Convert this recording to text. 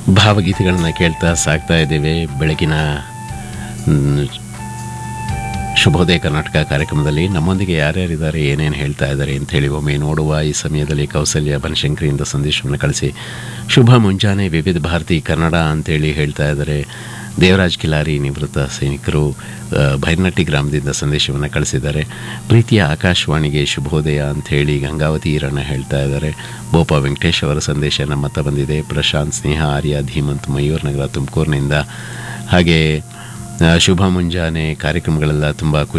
ಭಾವಗೀತೆಗಳನ್ನು ಕೇಳ್ತಾ ಸಾಕ್ತಾ ಇದ್ದೇವೆ ಬೆಳಗಿನ ಮ್, ಶುಭೋದಯ ಕರ್ನಾಟಕ ಕಾರ್ಯಕ್ರಮದಲ್ಲಿ ನಮ್ಮೊಂದಿಗೆ ಯಾರ್ಯಾರಿದ್ದಾರೆ ಏನೇನು ಹೇಳ್ತಾ ಇದ್ದಾರೆ ಅಂತ ಹೇಳಿ ಒಮ್ಮೆ ನೋಡುವ ಈ ಸಮಯದಲ್ಲಿ ಕೌಸಲ್ಯ ಬನಶಂಕರಿಯಿಂದ ಸಂದೇಶವನ್ನು ಕಳಿಸಿ ಶುಭ ಮುಂಜಾನೆ ವಿವಿಧ ಭಾರತಿ ಕನ್ನಡ ಅಂತೇಳಿ ಹೇಳ್ತಾ ಇದ್ದಾರೆ ದೇವರಾಜ್ ಕಿಲಾರಿ ನಿವೃತ್ತ ಸೈನಿಕರು ಆ, ಭೈರನಟ್ಟಿ ಗ್ರಾಮದಿಂದ ಸಂದೇಶವನ್ನು ಕಳಿಸಿದ್ದಾರೆ ಪ್ರೀತಿಯ ಆಕಾಶವಾಣಿಗೆ ಶುಭೋದಯ ಅಂಥೇಳಿ ಗಂಗಾವತಿ ಈರಣ್ಣ ಹೇಳ್ತಾ ಇದ್ದಾರೆ ಬೋಪ ವೆಂಕಟೇಶ್ ಅವರ ಸಂದೇಶ ನಮ್ಮ ಹತ್ರ ಬಂದಿದೆ ಪ್ರಶಾಂತ್ ಸ್ನೇಹ ಆರ್ಯ ಧೀಮಂತ್ ಮಯೂರ್ ನಗರ ತುಮಕೂರಿನಿಂದ ಹಾಗೆ ಆ, ಶುಭ ಮುಂಜಾನೆ ಕಾರ್ಯಕ್ರಮಗಳೆಲ್ಲ ತುಂಬ ಖುಷಿ